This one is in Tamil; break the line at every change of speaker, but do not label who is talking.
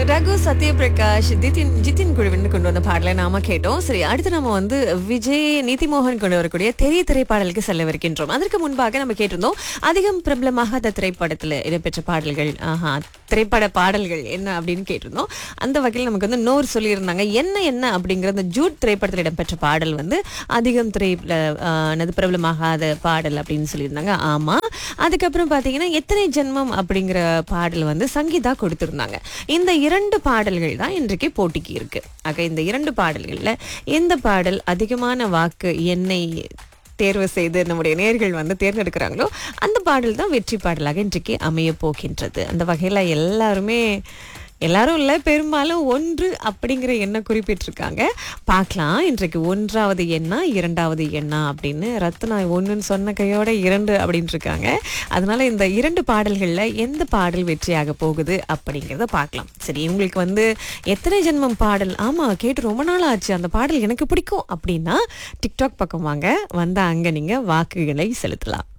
ரகு சத்யபிரகாஷ் ஜிதின் ஜிதின் குழுவின் கொண்டு வந்த பாடலை நாம கேட்டோம் சரி அடுத்து நம்ம வந்து விஜய் நீதிமோகன் கொண்டு வரக்கூடிய தெரிய திரைப்பாடலுக்கு செல்லவிருக்கின்றோம் அதற்கு முன்பாக நம்ம கேட்டிருந்தோம் அதிகம் பிரபலமாகாத திரைப்படத்துல இடம்பெற்ற பாடல்கள் ஆஹா திரைப்பட பாடல்கள் என்ன அப்படின்னு கேட்டிருந்தோம் அந்த வகையில் நமக்கு வந்து நோர் சொல்லியிருந்தாங்க என்ன என்ன அப்படிங்கிற அந்த ஜூட் திரைப்படத்தில் இடம்பெற்ற பாடல் வந்து அதிகம் திரை ஆனது பிரபலமாகாத பாடல் அப்படின்னு சொல்லியிருந்தாங்க ஆமா அதுக்கப்புறம் பாத்தீங்கன்னா எத்தனை ஜென்மம் அப்படிங்கிற பாடல் வந்து சங்கீதா கொடுத்திருந்தாங்க இந்த இரண்டு பாடல்கள் தான் இன்றைக்கு போட்டிக்கு இருக்கு ஆக இந்த இரண்டு பாடல்கள்ல எந்த பாடல் அதிகமான வாக்கு என்னை தேர்வு செய்து நம்முடைய நேர்கள் வந்து தேர்ந்தெடுக்கிறாங்களோ அந்த பாடல் தான் வெற்றி பாடலாக இன்றைக்கு அமைய போகின்றது அந்த வகையில எல்லாருமே எல்லாரும் இல்லை பெரும்பாலும் ஒன்று அப்படிங்கிற எண்ணம் குறிப்பிட்டிருக்காங்க பார்க்கலாம் இன்றைக்கு ஒன்றாவது எண்ணா இரண்டாவது எண்ணா அப்படின்னு ரத்னா ஒன்றுன்னு சொன்ன கையோட இரண்டு அப்படின்னு இருக்காங்க அதனால இந்த இரண்டு பாடல்களில் எந்த பாடல் வெற்றியாக போகுது அப்படிங்கிறத பார்க்கலாம் சரி உங்களுக்கு வந்து எத்தனை ஜென்மம் பாடல் ஆமாம் கேட்டு ரொம்ப நாள் ஆச்சு அந்த பாடல் எனக்கு பிடிக்கும் அப்படின்னா டிக்டாக் பக்கம் வாங்க வந்தால் அங்கே நீங்கள் வாக்குகளை செலுத்தலாம்